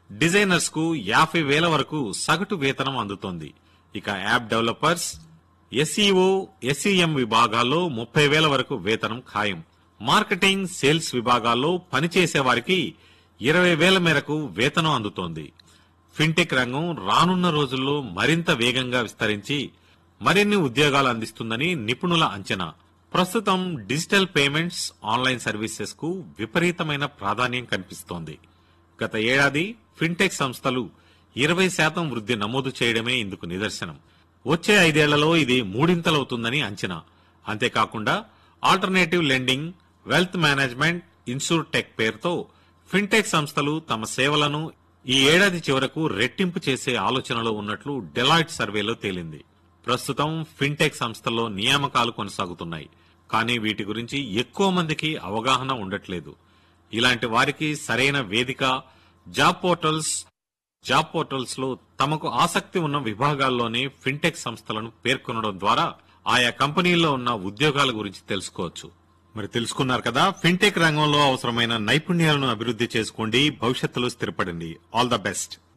designers కు యాభై వేల వరకు సగటు వేతనం అందుతోంది ఇక యాప్ డెవలపర్స్ ఎస్ఈఓ ఎస్ఈఎం విభాగాల్లో ముప్పై వేల వరకు వేతనం ఖాయం మార్కెటింగ్ సేల్స్ విభాగాల్లో పనిచేసే వారికి ఇరవై వేల మేరకు వేతనం అందుతోంది ఫిన్టెక్ రంగం రానున్న రోజుల్లో మరింత వేగంగా విస్తరించి మరిన్ని ఉద్యోగాలు అందిస్తుందని నిపుణుల అంచనా ప్రస్తుతం డిజిటల్ పేమెంట్స్ ఆన్లైన్ సర్వీసెస్ కు విపరీతమైన ప్రాధాన్యం కనిపిస్తోంది గత ఏడాది ఫిన్టెక్ సంస్థలు ఇరవై శాతం వృద్ధి నమోదు చేయడమే ఇందుకు నిదర్శనం వచ్చే ఐదేళ్లలో ఇది మూడింతలవుతుందని అంచనా అంతేకాకుండా alternative lending wealth management insurtech పేరుతో ఫిన్టెక్ సంస్థలు తమ సేవలను ఈ ఏడాది చివరకు రెట్టింపు చేసే ఆలోచనలో ఉన్నట్లు డెలాయిట్ సర్వేలో తేలింది ప్రస్తుతం ఫిన్టెక్ సంస్థల్లో నియామకాలు కొనసాగుతున్నాయి కానీ వీటి గురించి ఎక్కువ మందికి అవగాహన ఉండట్లేదు ఇలాంటి వారికి సరైన వేదిక జాబ్ పోర్టల్స్ జాబ్ పోర్టల్స్ లో తమకు ఆసక్తి ఉన్న విభాగాల్లోనే ఫిన్టెక్ సంస్థలను పేర్కొనడం ద్వారా ఆయా కంపెనీల్లో ఉన్న ఉద్యోగాల గురించి తెలుసుకోవచ్చు మరి తెలుసుకున్నారు కదా ఫిన్టెక్ రంగంలో అవసరమైన నైపుణ్యాలను అభివృద్ధి చేసుకోండి భవిష్యత్తులో స్థిరపడండి ఆల్ ద బెస్ట్